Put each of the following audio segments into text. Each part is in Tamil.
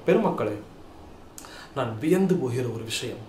பெருமக்களே நான் வியந்து போகிற ஒரு விஷயம்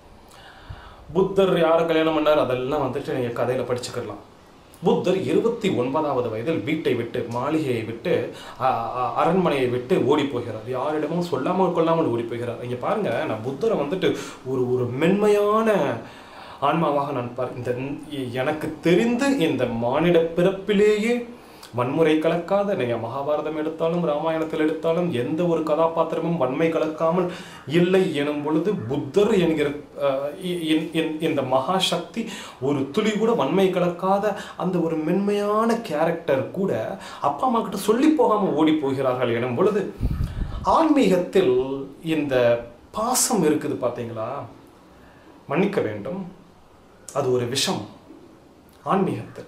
புத்தர் யாரை கல்யாணம் பண்ணார் அதெல்லாம் வந்துட்டு நீங்கள் கதையில் படிச்சுக்கலாம் புத்தர் இருபத்தி ஒன்பதாவது வயதில் வீட்டை விட்டு மாளிகையை விட்டு அ, அ, அரண்மனையை விட்டு ஓடி போகிறார் யாரிடமும் சொல்லாமல் கொள்ளாமல் ஓடி போகிறார் இங்கே பாருங்க நான் புத்தரை வந்துட்டு ஒரு ஒரு மென்மையான ஆன்மாவாக நான் பார் இந்த எனக்கு தெரிந்து இந்த மானிட பிறப்பிலேயே வன்முறை கலக்காத நீங்கள் மகாபாரதம் எடுத்தாலும் ராமாயணத்தில் எடுத்தாலும் எந்த ஒரு கதாபாத்திரமும் வன்மை கலக்காமல் இல்லை எனும் பொழுது புத்தர் என்கிற அஹ், இ- இ- இ- இந்த மகாசக்தி ஒரு துளி கூட வன்மை கலக்காத அந்த ஒரு மென்மையான கேரக்டர் கூட அப்பா அம்மா கிட்ட சொல்லி போகாமல் ஓடி போகிறார்கள் எனும் பொழுது ஆன்மீகத்தில் இந்த பாசம் இருக்குது பார்த்தீங்களா மன்னிக்க வேண்டும் அது ஒரு விஷம் ஆன்மீகத்தில்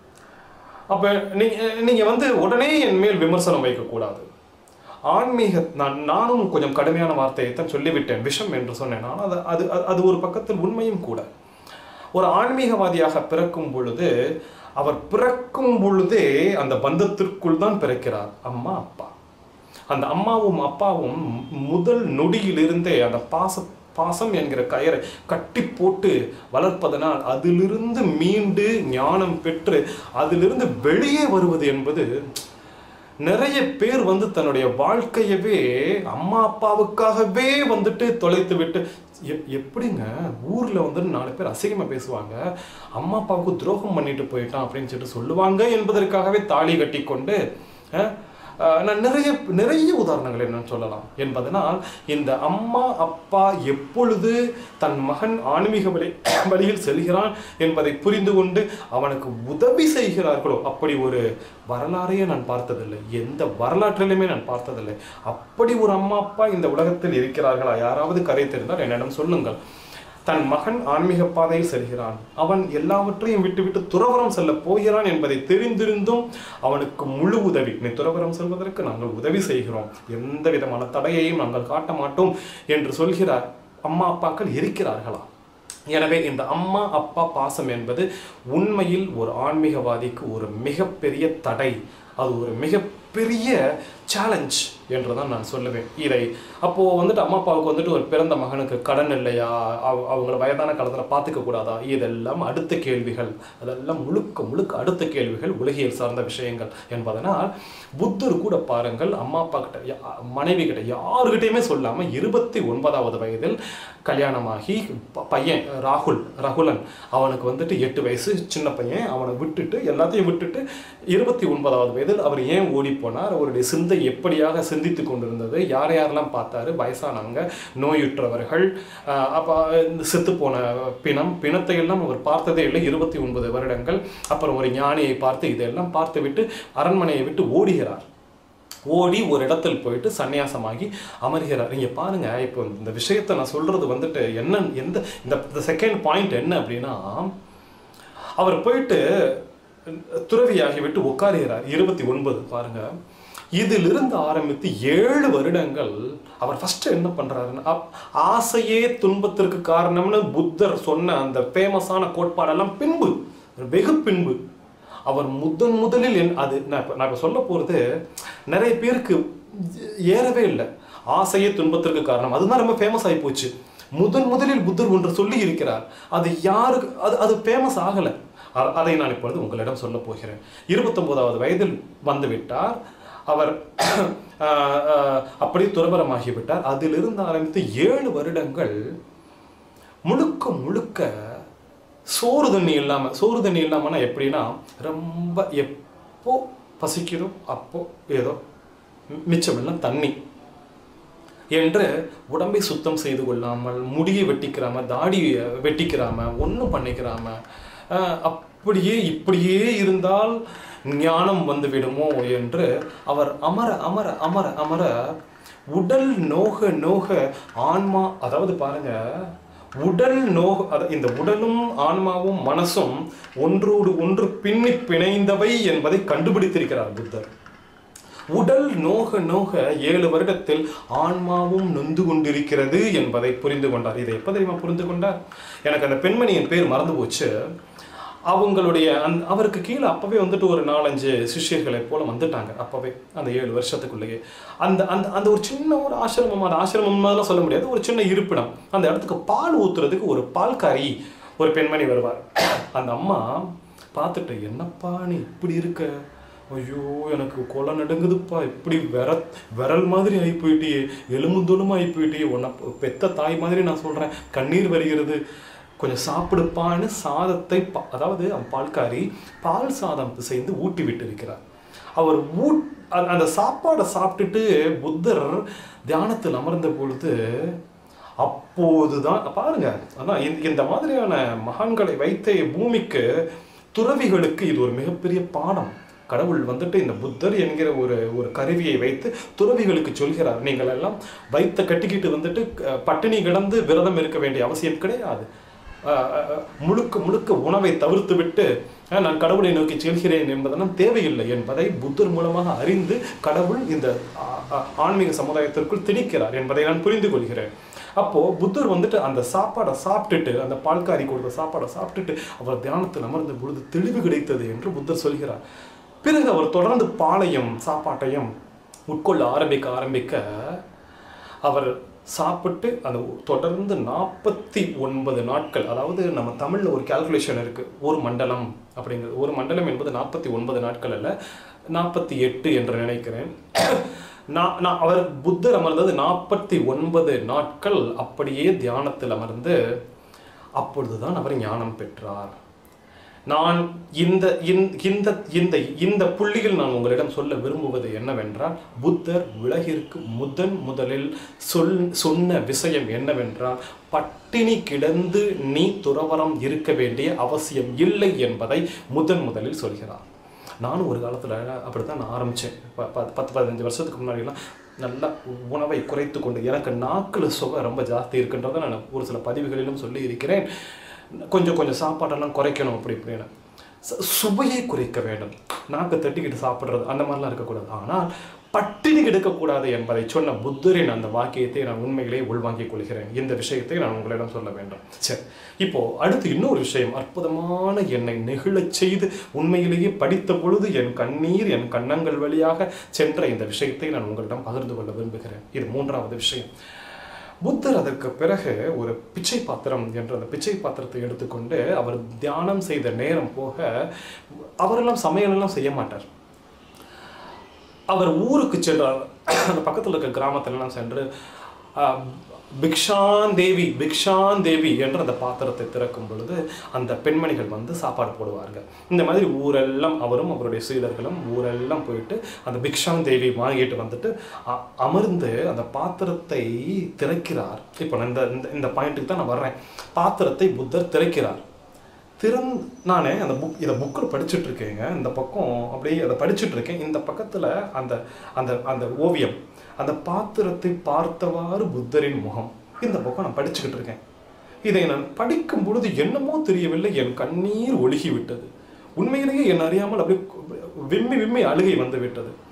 அப்போ நீங்கள் நீங்கள் வந்து உடனே என் மேல் விமர்சனம் வைக்கக்கூடாது ஆன்மீக நான் நானும் கொஞ்சம் கடுமையான வார்த்தையை தான் சொல்லிவிட்டேன் விஷம் என்று சொன்னேன் ஆனால் அது அது அது- அது ஒரு பக்கத்தில் உண்மையும் கூட ஒரு ஆன்மீகவாதியாக பிறக்கும் பொழுது அவர் பிறக்கும் பொழுதே அந்த பந்தத்திற்குள் தான் பிறக்கிறார் அம்மா அப்பா அந்த அம்மாவும் அப்பாவும் முதல் நொடியிலிருந்தே அந்த பாச பாசம் என்கிற கயரை கட்டி போட்டு வளர்ப்பதனால் அதிலிருந்து மீண்டு ஞானம் பெற்று அதிலிருந்து வெளியே வருவது என்பது நிறைய பேர் வந்து தன்னுடைய வாழ்க்கையவே அம்மா அப்பாவுக்காகவே வந்துட்டு தொலைத்து விட்டு எ- எப்படிங்க ஊர்ல வந்துட்டு நாலு பேர் அசிங்கமா பேசுவாங்க அம்மா அப்பாவுக்கு துரோகம் பண்ணிட்டு போயிட்டான் அப்படின்னு சொல்லிட்டு சொல்லுவாங்க என்பதற்காகவே தாலி கட்டி கொண்டு அஹ், அஹ், நான் நிறைய நிறைய உதாரணங்களை நான் சொல்லலாம் என்பதனால் இந்த அம்மா அப்பா எப்பொழுது தன் மகன் ஆன்மீக வழி வழியில் செல்கிறான் என்பதை புரிந்து கொண்டு அவனுக்கு உதவி செய்கிறார்களோ அப்படி ஒரு வரலாறையே நான் பார்த்ததில்லை எந்த வரலாற்றிலுமே நான் பார்த்ததில்லை அப்படி ஒரு அம்மா அப்பா இந்த உலகத்தில் இருக்கிறார்களா யாராவது கதை தெரிந்தால் என்னிடம் சொல்லுங்கள் தன் மகன் ஆன்மீக பாதையில் செல்கிறான் அவன் எல்லாவற்றையும் விட்டுவிட்டு துறவரம் செல்ல போகிறான் என்பதை தெரிந்திருந்தும் அவனுக்கு முழு உதவி நீ துறவரம் செல்வதற்கு நாங்கள் உதவி செய்கிறோம் எந்த விதமான தடையையும் நாங்கள் காட்ட மாட்டோம் என்று சொல்கிறார் அம்மா அப்பாக்கள் இருக்கிறார்களா எனவே இந்த அம்மா அப்பா பாசம் என்பது உண்மையில் ஒரு ஆன்மீகவாதிக்கு ஒரு மிகப்பெரிய தடை அது ஒரு மிகப்பெரிய சேலஞ்ச் என்று தான் நான் சொல்லுவேன் இதை அப்போது வந்துட்டு அம்மா அப்பாவுக்கு வந்துட்டு ஒரு பிறந்த மகனுக்கு கடன் இல்லையா அவ- அவங்கள வயதான காலத்தில் பார்த்துக்க கூடாதா இதெல்லாம் அடுத்த கேள்விகள் அதெல்லாம் முழுக்க முழுக்க அடுத்த கேள்விகள் உலகியல் சார்ந்த விஷயங்கள் என்பதனால் புத்தர் கூட பாருங்கள் அம்மா அப்பா கிட்ட யா- மனைவி கிட்ட யாருக்கிட்டையுமே சொல்லாமல் இருபத்தி ஒன்பதாவது வயதில் கல்யாணமாகி ப- பையன் ராகுல் ரகுலன் அவனுக்கு வந்துட்டு எட்டு வயசு சின்ன பையன் அவனை விட்டுட்டு எல்லாத்தையும் விட்டுட்டு இருபத்தி ஒன்பதாவது வயதில் அவர் ஏன் ஓடி போனார் அவருடைய சிந்தை எப்படியாக சிந்தித்து கொண்டிருந்தது யார் யாரெல்லாம் பார்த்தாரு வயசானவங்க நோயுற்றவர்கள் ஆஹ் அப்போ இந்த செத்து போன பிணம் பிணத்தை எல்லாம் அவர் பார்த்ததே இல்லை இருபத்தி ஒன்பது வருடங்கள் அப்புறம் ஒரு ஞானியை பார்த்து இதெல்லாம் பார்த்து விட்டு அரண்மனையை விட்டு ஓடுகிறார் ஓடி ஒரு இடத்தில் போயிட்டு சந்நியாசமாகி அமர்கிறார் இங்க பாருங்க இப்போ இந்த விஷயத்தை நான் சொல்றது வந்துட்டு என்ன எந்த இந்த செகண்ட் பாயிண்ட் என்ன அப்படின்னா அவர் போயிட்டு துறவியாகி விட்டு உட்காருகிறார் இருபத்தி ஒன்பது பாருங்க இதிலிருந்து ஆரம்பித்து ஏழு வருடங்கள் அவர் ஃபர்ஸ்ட் என்ன பண்றாருன்னா அப்- ஆசையே துன்பத்திற்கு காரணம்னு புத்தர் சொன்ன அந்த ஃபேமஸான கோட்பாடெல்லாம் பின்பு வெகு பின்பு அவர் முதன் முதலில் என் அது நான் இப்போ நான் இப்போ சொல்ல போகிறது நிறைய பேருக்கு ஏறவே இல்லை ஆசையே துன்பத்திற்கு காரணம் அதுதான் ரொம்ப ஃபேமஸ் ஆகி போச்சு முதன் முதலில் புத்தர் ஒன்று சொல்லி இருக்கிறார் அது யாருக்கு அது அது ஃபேமஸ் ஆகலை அ- அதை நான் இப்பொழுது உங்களிடம் சொல்ல போகிறேன் இருபத்தொம்போதாவது வயதில் வந்து விட்டார் அவர் ஆஹ், ஆஹ், அப்படி துறவரமாகிவிட்டார் அதிலிருந்து ஆரம்பித்து ஏழு வருடங்கள் முழுக்க முழுக்க சோறு தண்ணி இல்லாமல் சோறு தண்ணி இல்லாமன்னா எப்படின்னா ரொம்ப எப்போ பசிக்கிறோம் அப்போ ஏதோ மி- மிச்சமெல்லாம் தண்ணி என்று உடம்பை சுத்தம் செய்து கொள்ளாமல் முடியை வெட்டிக்கிறாம தாடியை வெட்டிக்கிறாம ஒன்றும் பண்ணிக்கிறாம ஆஹ், அப்படியே இப்படியே இருந்தால் ஞானம் வந்து விடுமோ என்று அவர் அமர அமர அமர அமர உடல் நோக நோக ஆன்மா அதாவது பாருங்க உடல் நோக அத இந்த உடலும் ஆன்மாவும் மனசும் ஒன்றோடு ஒன்று பின்னி பிணைந்தவை என்பதை கண்டுபிடித்திருக்கிறார் புத்தர் உடல் நோக நோக ஏழு வருடத்தில் ஆன்மாவும் நொந்து கொண்டிருக்கிறது என்பதை புரிந்து கொண்டார் இதை எப்போ தெரியுமா புரிந்து கொண்டார் எனக்கு அந்த பெண்மணியின் பேர் மறந்து போச்சு அவங்களுடைய அந் அவருக்கு கீழே அப்பவே வந்துட்டு ஒரு நாலஞ்சு சிஷ்யர்களை போல வந்துட்டாங்க அப்பவே அந்த ஏழு வருஷத்துக்குள்ளேயே அந்த அந்த அந்த ஒரு சின்ன ஒரு ஆசிரமம் அந்த ஆசிரமம் மாதிரிலாம் சொல்ல முடியாது ஒரு சின்ன இருப்பிடம் அந்த இடத்துக்கு பால் ஊத்துறதுக்கு ஒரு பால்காரி ஒரு பெண்மணி வருவார் அந்த அம்மா பார்த்துட்டு என்னப்பா நீ இப்படி இருக்க ஐயோ எனக்கு கொலை நடுங்குதுப்பா இப்படி விர விரல் மாதிரி ஆகி போயிட்டியே எலும்புந்தொலுமா ஆகி போயிட்டியே உன்னை பெத்த தாய் மாதிரி நான் சொல்கிறேன் கண்ணீர் வருகிறது கொஞ்சம் சாப்பிடுப்பான்னு சாதத்தை பா- அதாவது அவன் பால்காரி பால் சாதம் செய்து ஊட்டி விட்டு இருக்கிறார் அவர் ஊட் அந்த- அந்த சாப்பாடை சாப்பிட்டுட்டு புத்தர் தியானத்தில் அமர்ந்த பொழுது அப்போதுதான் பாருங்க அதான் இந்த- இந்த மாதிரியான மகான்களை வைத்த பூமிக்கு துறவிகளுக்கு இது ஒரு மிகப்பெரிய பாடம் கடவுள் வந்துட்டு இந்த புத்தர் என்கிற ஒரு ஒரு கருவியை வைத்து துறவிகளுக்கு சொல்கிறார் நீங்கள் எல்லாம் வைத்த கட்டிக்கிட்டு வந்துட்டு அஹ், பட்டினி கிடந்து விரதம் இருக்க வேண்டிய அவசியம் கிடையாது அஹ், அஹ், முழுக்க முழுக்க உணவை தவிர்த்து விட்டு அஹ், நான் கடவுளை நோக்கி செல்கிறேன் என்பதெல்லாம் தேவையில்லை என்பதை புத்தர் மூலமாக அறிந்து கடவுள் இந்த அஹ், அஹ், ஆன்மீக சமுதாயத்திற்குள் திணிக்கிறார் என்பதை நான் புரிந்து கொள்கிறேன் அப்போ புத்தர் வந்துட்டு அந்த சாப்பாடை சாப்பிட்டுட்டு அந்த பால்காரி கொடுத்த சாப்பாடை சாப்பிட்டுட்டு அவர் தியானத்தில் அமர்ந்த பொழுது தெளிவு கிடைத்தது என்று புத்தர் சொல்கிறார் பிறகு அவர் தொடர்ந்து பாலையும் சாப்பாட்டையும் உட்கொள்ள ஆரம்பிக்க ஆரம்பிக்க அவர் சாப்பிட்டு அந்த தொடர்ந்து நாற்பத்தி ஒன்பது நாட்கள் அதாவது நம்ம தமிழில் ஒரு கால்குலேஷன் இருக்கு ஒரு மண்டலம் அப்படிங்கிறது ஒரு மண்டலம் என்பது நாற்பத்தி ஒன்பது நாட்கள் அல்ல நாற்பத்தி எட்டு என்று நினைக்கிறேன் நான் நான் அவர் புத்தர் அமர்ந்தது நாற்பத்தி ஒன்பது நாட்கள் அப்படியே தியானத்தில் அமர்ந்து அப்பொழுதுதான் அவர் ஞானம் பெற்றார் நான் இந்த இந்த- இந்த இந்த இந்த புள்ளியில் நான் உங்களிடம் சொல்ல விரும்புவது என்னவென்றால் புத்தர் உலகிற்கு முதன் முதலில் சொல் சொன்ன விஷயம் என்னவென்றால் பட்டினி கிடந்து நீ துறவரம் இருக்க வேண்டிய அவசியம் இல்லை என்பதை முதன் முதலில் சொல்கிறார் நானும் ஒரு காலத்தில் அப்படித்தான் நான் ஆரம்பித்தேன் பத்து பதினஞ்சு வருஷத்துக்கு முன்னாடிலாம் நல்லா உணவை குறைத்து கொண்டு எனக்கு நாக்கில் சுவை ரொம்ப ஜாஸ்தி இருக்குன்றதை நான் ஒரு சில பதிவுகளிலும் சொல்லி இருக்கிறேன் கொஞ்சம் கொஞ்சம் சாப்பாடெல்லாம் குறைக்கணும் அப்படி இப்படின்னு ச- சுவையை குறைக்க வேண்டும் நாக்கு தட்டிக்கிட்டு சாப்பிட்றது அந்த மாதிரிலாம் இருக்கக்கூடாது ஆனால் பட்டினி கிடக்கக்கூடாது என்பதை சொன்ன புத்தரின் அந்த வாக்கியத்தை நான் உண்மையிலேயே உள்வாங்கிக் கொள்கிறேன் இந்த விஷயத்தை நான் உங்களிடம் சொல்ல வேண்டும் சரி இப்போ அடுத்து இன்னொரு விஷயம் அற்புதமான என்னை நெகிழச் செய்து உண்மையிலேயே படித்த பொழுது என் கண்ணீர் என் கன்னங்கள் வழியாக சென்ற இந்த விஷயத்தை நான் உங்களிடம் பகிர்ந்து கொள்ள விரும்புகிறேன் இது மூன்றாவது விஷயம் புத்தர் அதற்கு பிறகு ஒரு பிச்சை பாத்திரம் என்ற அந்த பிச்சை பாத்திரத்தை எடுத்துக்கொண்டு அவர் தியானம் செய்த நேரம் போக அவரெல்லாம் சமையலெல்லாம் செய்ய மாட்டார் அவர் ஊருக்கு சென்றார் அந்த பக்கத்தில் இருக்க கிராமத்திலலாம் சென்று ஆஹ், பிக்ஷான் தேவி பிக்ஷான் தேவி என்ற அந்த பாத்திரத்தை திறக்கும் பொழுது அந்த பெண்மணிகள் வந்து சாப்பாடு போடுவார்கள் இந்த மாதிரி ஊரெல்லாம் அவரும் அவருடைய சீடர்களும் ஊரெல்லாம் போயிட்டு அந்த பிக்ஷான் தேவி வாங்கிட்டு வந்துட்டு அ- அமர்ந்து அந்த பாத்திரத்தை திறக்கிறார் இப்போ நான் இந்த இந்த- இந்த பாயிண்ட்டுக்கு தான் நான் வர்றேன் பாத்திரத்தை புத்தர் திறக்கிறார் திறன் நானே அந்த புக் இதை புக்கில் படிச்சுட்டு இருக்கேங்க இந்த பக்கம் அப்படியே அதை படிச்சுட்டு இருக்கேன் இந்த பக்கத்தில் அந்த அந்த அந்த ஓவியம் அந்த பாத்திரத்தை பார்த்தவாறு புத்தரின் முகம் இந்த பக்கம் நான் படிச்சுக்கிட்டு இருக்கேன் இதை நான் படிக்கும் பொழுது என்னமோ தெரியவில்லை என் கண்ணீர் ஒழுகி விட்டது உண்மையிலேயே என் அறியாமல் அப்படியே விம்மி விம்மி அழுகை வந்து விட்டது